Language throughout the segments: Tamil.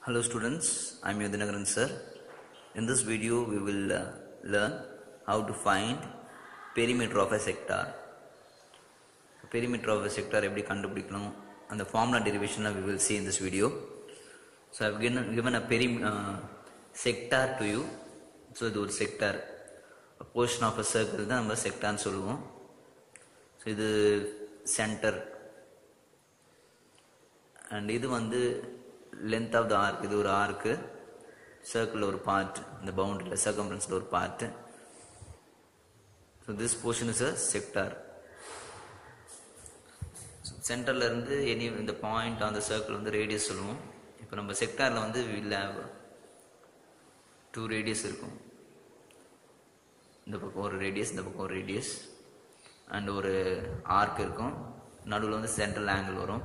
Hello students, I am Yudhinagaran sir. In this video we will uh, learn how to find perimeter of a sector. Perimeter of a sector எப்படி கண்டுபிடிக்கணும் அந்த formula derivation we will see in this video. So I have given, given a peri, uh, sector to you. So இது ஒரு sector. A portion of a circle தான் நம்ம sectorன்னு சொல்லுவோம். ஸோ இது சென்டர் அண்ட் இது வந்து லென்த் ஆஃப் த ஆர்க் இது ஒரு ஆர்க்கு சர்க்கிளில் ஒரு பார்ட் இந்த பவுண்டரியில் சர்க்கம்ஃபரன்ஸில் ஒரு part so this portion is a sector சென்டரில் இருந்து எனி இந்த பாயிண்ட் அந்த சர்க்கிள் வந்து ரேடியஸ் சொல்லுவோம் இப்போ நம்ம செக்டாரில் வந்து வில் ஹேவ் டூ ரேடியஸ் இருக்கும் இந்த பக்கம் ஒரு ரேடியஸ் இந்த பக்கம் ஒரு ரேடியஸ் அண்ட் ஒரு ஆர்க் இருக்கும் நடுவில் வந்து சென்ட்ரல் ஆங்கிள் வரும்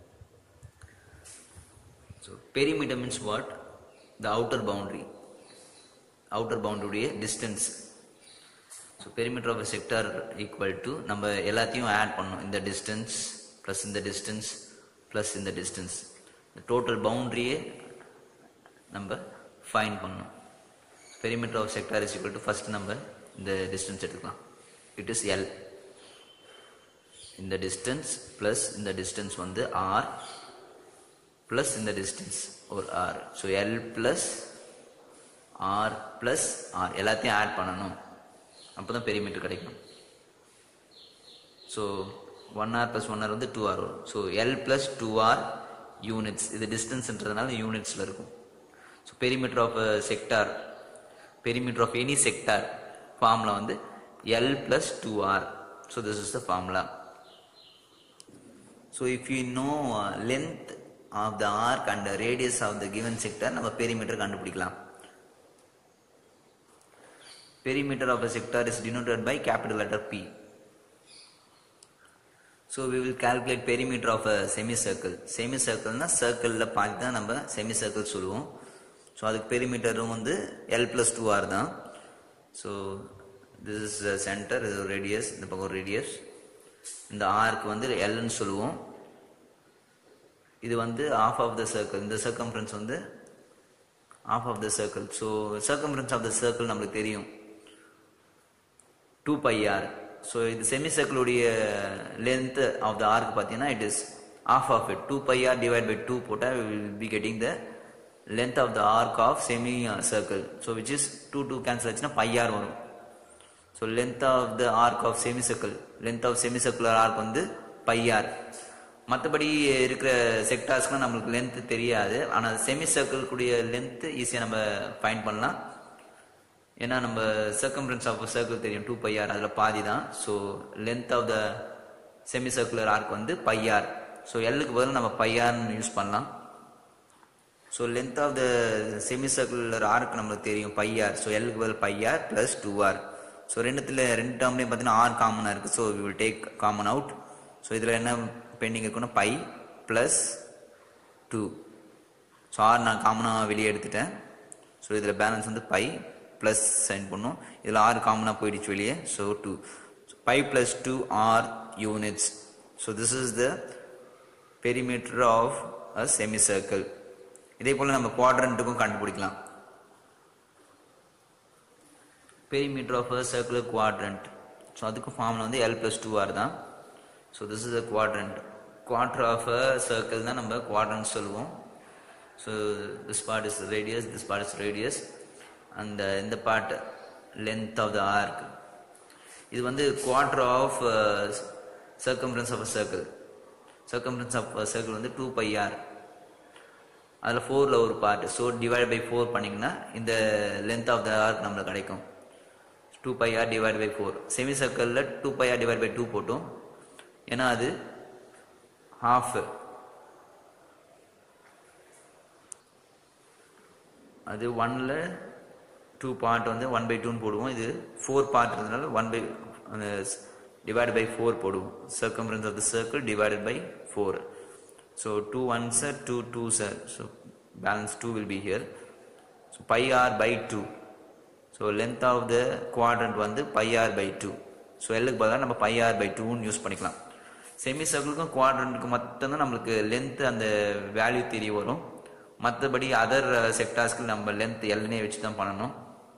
so perimeter means what the outer boundary outer பவுண்டரியுடைய distance so perimeter of sector equal to நம்ம எல்லாத்தையும் ஆட் பண்ணணும் இந்த டிஸ்டன்ஸ் ப்ளஸ் இந்த டிஸ்டன்ஸ் ப்ளஸ் இந்த டிஸ்டன்ஸ் இந்த டோட்டல் பவுண்ட்ரியே நம்ம ஃபைன் பண்ணணும் perimeter of sector is equal to first நம்ம இந்த டிஸ்டன்ஸ் எடுத்துக்கலாம் இட் இஸ் எல் இந்த டிஸ்டன்ஸ் ப்ளஸ் இந்த டிஸ்டன்ஸ் வந்து ஆர் ப்ளஸ் இந்த டிஸ்டன்ஸ் ஒரு R so L plus R plus R எல்லாத்தையும் ஆட் பண்ணணும் அப்போ தான் பெரிமீட்டர் கிடைக்கும் so one R plus one R வந்து டூ ஆர் வரும் so L plus two R units இது டிஸ்டன்ஸ்ன்றதுனால யூனிட்ஸில் இருக்கும் so perimeter of sector perimeter of any sector formula வந்து L plus two R so this is the formula so if you know length of the arc and radius of the given sector நம்ம பெரிமீட்டர் கண்டுபிடிக்கலாம் perimeter of a sector is denoted by capital letter P so we will calculate perimeter of a semi circle semi சர்க்கிள்னா சர்க்கிளில் பார்த்து தான் நம்ம செமி சர்க்கிள் சொல்லுவோம் ஸோ அதுக்கு பெரிமீட்டரும் வந்து எல் ப்ளஸ் டூ ஆர் தான் ஸோ திஸ் இஸ் சென்டர் இது ஒரு ரேடியஸ் இந்த பக்கம் ஒரு ரேடியஸ் இந்த ஆர்க்கு வந்து எல்னு சொல்லுவோம் இது வந்து ஆஃப் ஆஃப் த சர்க்கிள் இந்த சர்க்கம்ஃபரன்ஸ் வந்து half of the circle so circumference of the circle நம்மளுக்கு தெரியும் டூ பை ஆர் ஸோ இது செமி சர்க்கிளுடைய லென்த் ஆஃப் த ஆர்க் பார்த்தீங்கன்னா it is half of it two pi R divide by two போட்டால் will be getting the length of the arc of semi circle so which is two two cancel ஆச்சுன்னா பை ஆர் வரும் so length of the arc of semi circle length of semi circular arc வந்து பை ஆர் மற்றபடி இருக்கிற செக்டார்ஸ்க்குலாம் நம்மளுக்கு லென்த் தெரியாது ஆனால் செமி சர்க்கிள்குடைய லென்த் ஈஸியாக நம்ம ஃபைன் பண்ணலாம் ஏன்னா நம்ம சர்க்கம்ஃபரன்ஸ் ஆஃப் சர்க்கிள் தெரியும் டூ பை ஆர் அதில் பாதி தான் so length of the semi circular arc வந்து பை ஆர் ஸோ எல்லுக்கு பதில் நம்ம பை ஆர்னு யூஸ் பண்ணலாம் so length of the semi circular arc நம்மளுக்கு தெரியும் பை ஆர் ஸோ எல்லுக்கு பதில் pi r plus two R so ரெண்டுத்தில் ரெண்டு டேர்ம்லேயும் பார்த்தீங்கன்னா ஆர் காமனாக இருக்குது so we will take common out so இதில் என்ன பெண்டிங் இருக்குன்னா by plus two so r நான் காமனாக வெளியே எடுத்துட்டேன் ஸோ இதில் பேலன்ஸ் வந்து பை ப்ளஸ் சைன் பண்ணும் இதில் ஆர் காமனாக போயிடுச்சு வெளியே so two pi plus two R units so this is the perimeter of a semi circle இதே போல் நம்ம குவாட்ரண்ட்டுக்கும் கண்டுபிடிக்கலாம் perimeter of a circular quadrant so அதுக்கு ஃபார்மில் வந்து எல் ப்ளஸ் டூ ஆர் தான் so this is a quadrant quarter of a circle தான் நம்ம குவாட்ரண்ட் சொல்லுவோம் so this part is radius this part is radius அந்த இந்த part length of the arc இது வந்து quarter of circumference of a circle circumference of circle வந்து டூ பை ஆர் அதில் ஃபோரில் ஒரு part so divide by four பண்ணிங்கன்னா இந்த லென்த் ஆஃப் த ஆர்க் நம்மளுக்கு கிடைக்கும் two pi R divide by four semi சர்க்கிளில் two pi R divide by two போட்டோம் ஏன்னா அது ஹாஃப் அது ஒன்ல டூ பார்ட் வந்து ஒன் பை டூன்னு போடுவோம் இது ஃபோர் பார்ட் இருந்ததுனால one pi divide by four போடுவோம் circumference of the circle divided by four so two ones are two twos are so balance two will be here so pi r by two so length of the quadrant வந்து pi r by two so எல்லுக்கு பதிலாக நம்ம பை ஆர் பை டூன்னு யூஸ் பண்ணிக்கலாம் செமி சர்க்கிளுக்கும் குவாட்ரண்ட்டுக்கும் மட்டும்தான் நம்மளுக்கு லென்த் அந்த வேல்யூ தெரிய வரும் மற்றபடி அதர் செக்டார்ஸ்க்கு நம்ம லென்த் எல்னே வச்சு தான் பண்ணணும்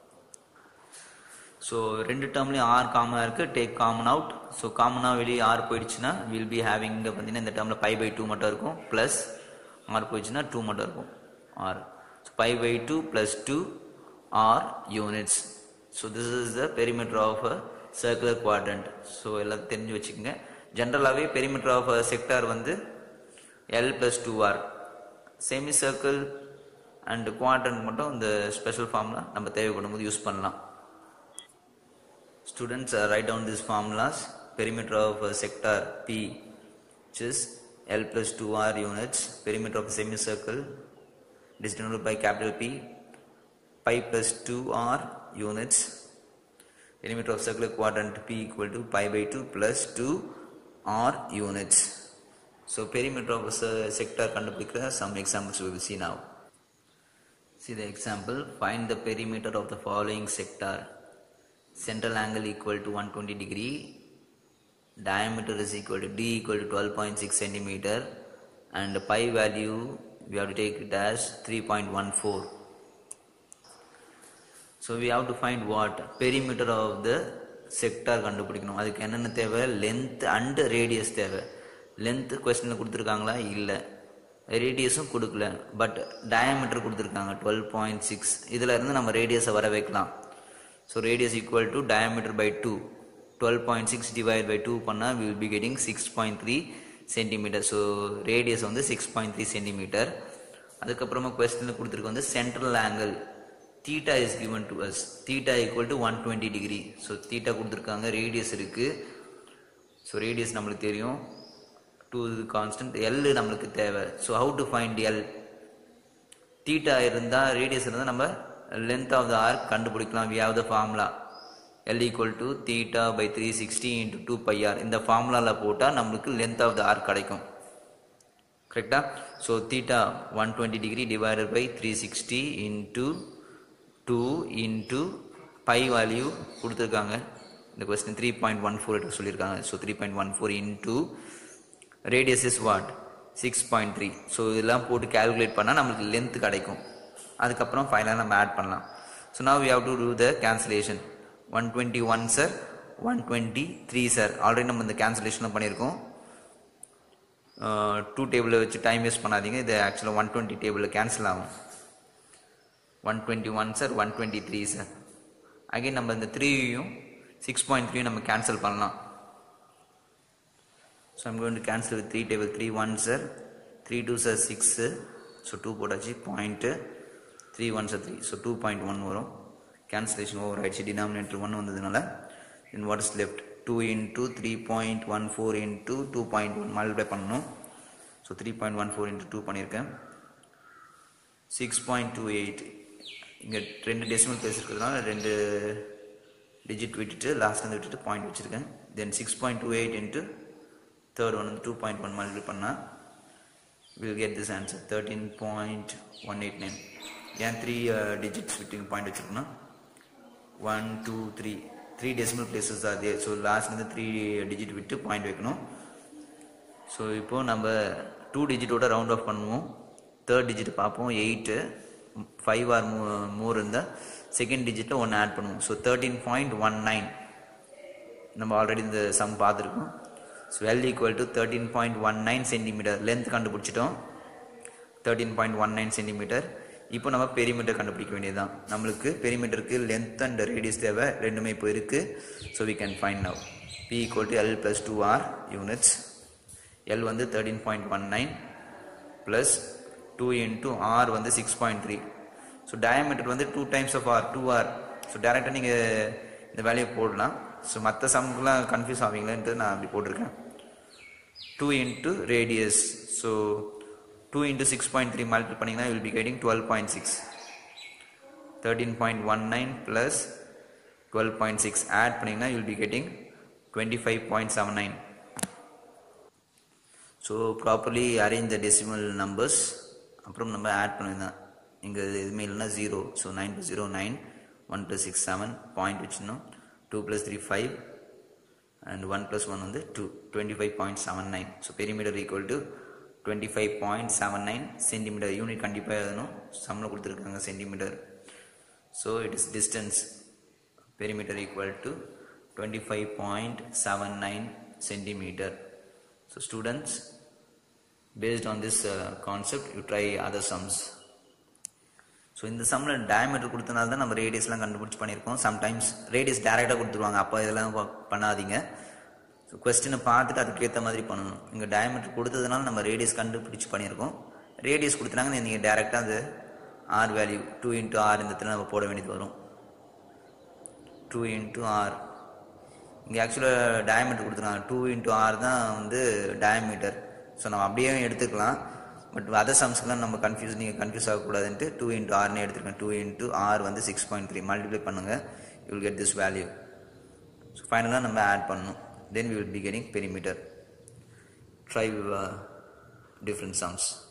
ஸோ ரெண்டு டேர்ம்லேயும் ஆர் காமனாக இருக்குது டேக் காமன் அவுட் ஸோ காமனாக வெளியே ஆர் போயிடுச்சுன்னா வில் பி ஹேவிங் இங்கே பார்த்தீங்கன்னா இந்த டேர்மில் பை பை டூ மட்டும் இருக்கும் ப்ளஸ் ஆர் போயிடுச்சுன்னா டூ மட்டும் இருக்கும் r so pi by two plus two R units so this is the perimeter of a circular quadrant so எல்லாம் தெரிஞ்சு வச்சுக்கோங்க ஜென்ரலாகவே பெரிமீட்டர் ஆஃப் அ செக்டார் வந்து L plus two r semi circle and quadrant மட்டும் இந்த ஸ்பெஷல் ஃபார்ம்லாம் நம்ம தேவைப்படும் போது யூஸ் பண்ணலாம் Students uh, write down these formulas. Perimeter of a sector P, which is L plus 2R units. Perimeter of a semicircle is denoted by capital P. Pi plus 2R units. Perimeter of circular quadrant P equal to pi by 2 plus 2R units. So perimeter of a se- sector கண்டுபிடிக்கிற some examples we will see now. See the example. Find the perimeter of the following sector. Central angle equal to 120 degree. Diameter is equal to D equal to 12.6 centimeter. And pi value we have to take it as 3.14. So we have to find what? Perimeter of the sector கண்டுபிடிக்கணும் அதுக்கு என்னென்ன தேவை லென்த் அண்ட் ரேடியஸ் தேவை லென்த் கொஸ்டினில் கொடுத்துருக்காங்களா இல்லை ரேடியஸும் கொடுக்கல பட் டயமீட்டர் கொடுத்துருக்காங்க டுவெல் பாயிண்ட் சிக்ஸ் இதில் இருந்து நம்ம ரேடியஸை வர வைக்கலாம் so radius equal to diameter by two twelve point six divide by two பண்ணால் will be getting six point three centimetre so radius வந்து சிக்ஸ் பாயிண்ட் த்ரீ சென்டிமீட்டர் அதுக்கப்புறமா கொஸ்டினில் கொடுத்துருக்கு வந்து central angle theta is given to as theta equal to one twenty degree so theta கொடுத்துருக்காங்க ரேடியஸ் இருக்குது ஸோ ரேடியஸ் நம்மளுக்கு தெரியும் டூ இது கான்ஸ்டன்ட் எல் நம்மளுக்கு தேவை so how to find l theta இருந்தால் ரேடியஸ் இருந்தால் நம்ம லென்த் ஆஃப் த ஆர்க் கண்டுபிடிக்கலாம் we have the formula l equal to theta by three sixty into two pi r இந்த ஃபார்முலாவில் போட்டால் நம்மளுக்கு லென்த் ஆஃப் த ஆர்க் கிடைக்கும் கரெக்டா so theta one twenty degree divided by three sixty into two into pi value கொடுத்துருக்காங்க இந்த question three point one four சொல்லியிருக்காங்க so three point one four into radius is what six point three so இதெல்லாம் போட்டு கால்குலேட் பண்ணால் நம்மளுக்கு லென்த் கிடைக்கும் அதுக்கப்புறம் ஃபைனலாக நம்ம ஆட் பண்ணலாம் so now we have to do the cancellation one twenty ones are one twenty threes are already நம்ம இந்த கேன்சலேஷனும் பண்ணியிருக்கோம் டூ டேபிளில் வச்சு டைம் வேஸ்ட் பண்ணாதீங்க இது ஆக்சுவலாக ஒன் டுவெண்ட்டி டேபிளில் கேன்சல் ஆகும் one twenty ones are one twenty threes are again நம்ம இந்த த்ரீயும் சிக்ஸ் பாயிண்ட் த்ரீயும் நம்ம கேன்சல் பண்ணலாம் so I'm going to cancel with three table three ones are three twos are six so two போட்டாச்சு point three ones are three so two point one வரும் கேன்சலேஷன் ஓவர் ஆயிடுச்சு டினாமினேட்டர் ஒன் வந்ததுனால in what is left two into three point one four into two point one multiply பண்ணணும் so three point one four into two பண்ணியிருக்கேன் சிக்ஸ் பாயிண்ட் டூ எயிட் இங்கே ரெண்டு டெசிமல் பிளேஸ் இருக்கிறதுனால ரெண்டு டிஜிட் விட்டுட்டு லாஸ்ட் வந்து விட்டுட்டு பாயிண்ட் வச்சுருக்கேன் then six point two eight into third one வந்து டூ பாயிண்ட் ஒன் மல்டிப்ளை பண்ணால் will get this answer thirteen point one eight nine ஏன் த்ரீ டிஜிட்ஸ் விட்டு பாயிண்ட் வச்சுருக்கோன்னா one two three three decimal places தான் அதே ஸோ லாஸ்ட்லேருந்து த்ரீ டிஜிட் விட்டு பாயிண்ட் வைக்கணும் ஸோ இப்போது நம்ம டூ டிஜிட்டோட ரவுண்ட் ஆஃப் பண்ணுவோம் தேர்ட் டிஜிட் பார்ப்போம் எயிட்டு ஃபைவ் ஆர் மூ மோர் இருந்தால் செகண்ட் டிஜிட்டில் ஒன்று ஆட் பண்ணுவோம் so thirteen point one nine நம்ம ஆல்ரெடி இந்த சம் பார்த்துருக்கோம் so l equal to thirteen point one nine centimetre length கண்டுபிடிச்சிட்டோம் thirteen point one nine centimetre இப்போ நம்ம பெரிமீட்டர் கண்டுபிடிக்க வேண்டியதுதான் நம்மளுக்கு பெரிமீட்டருக்கு லென்த் அண்ட் ரேடியஸ் தேவை ரெண்டுமே இப்போ இருக்குது so we can find now p equal to l plus two R units l வந்து thirteen point one nine plus two into r வந்து six point three so diameter வந்து two times of r two R so டேரெக்டாக நீங்கள் இந்த வேலையை போடலாம் ஸோ மற்ற சம்க்குலாம் கன்ஃபியூஸ் ஆவீங்களேன்ட்டு நான் அப்படி போட்டிருக்கேன் two into radius so two into six point three multiple பண்ணிங்கன்னா will be getting twelve point six thirteen point one nine plus twelve point six add பண்ணிங்கன்னா will be getting twenty five point seven nine so properly arrange the decimal numbers அப்புறம் நம்ம ஆட் பண்ணியிருந்தோம் இங்கே எதுவுமே இல்லைன்னா zero so nine plus zero nine one plus six seven point வச்சுருந்தோம் two plus three five and one plus one வந்து two twenty five point seven nine so perimeter equal to twenty five point seven nine centimetre unit கண்டிப்பாக எழுதணும் சம்மில் கொடுத்துருக்காங்க centimetre so it is distance perimeter equal to twenty five point seven nine centimetre so students based on this uh, concept you try other sums so இந்த சம்மில் டயமீட்டர் கொடுத்தனால தான் நம்ம ரேடியஸ்லாம் கண்டுபிடிச்சி பண்ணியிருக்கோம் சம்டைம்ஸ் ரேடியஸ் டேரெக்டாக கொடுத்துருவாங்க அப்போ இதெல்லாம் ப- பண்ணாதீங்க ஸோ கொஸ்டினை பார்த்துட்டு அதுக்கேற்ற மாதிரி பண்ணணும் இங்கே டயமீட்டர் கொடுத்ததுனால நம்ம ரேடியஸ் கண்டுபிடிச்சி பண்ணியிருக்கோம் ரேடியஸ் கொடுத்துட்டாங்க நீங்கள் டேரெக்டாக அந்த r value two into r இந்த இடத்துல நம்ம போட வேண்டியது வரும் டூ இன்ட்டு ஆர் இங்கே ஆக்சுவலாக டயமீட்டர் கொடுத்துருக்காங்க டூ இன்ட்டு ஆர் தான் வந்து டயமீட்டர் ஸோ நம்ம அப்படியே எடுத்துக்கலாம் பட் அதர் சம்ஸ்க்குலாம் நம்ம கன்ஃபியூஸ் நீங்கள் கன்ஃபியூஸ் ஆகக்கூடாதுன்ட்டு டூ இன்ட்டு ஆர்னே எடுத்துருக்கேன் டூ இன்ட்டு ஆர் வந்து சிக்ஸ் பாயிண்ட் த்ரீ மல்டிப்ளை பண்ணுங்கள் you will get this value so ஃபைனலாக நம்ம ஆட் பண்ணணும் then we will be getting perimeter try different sums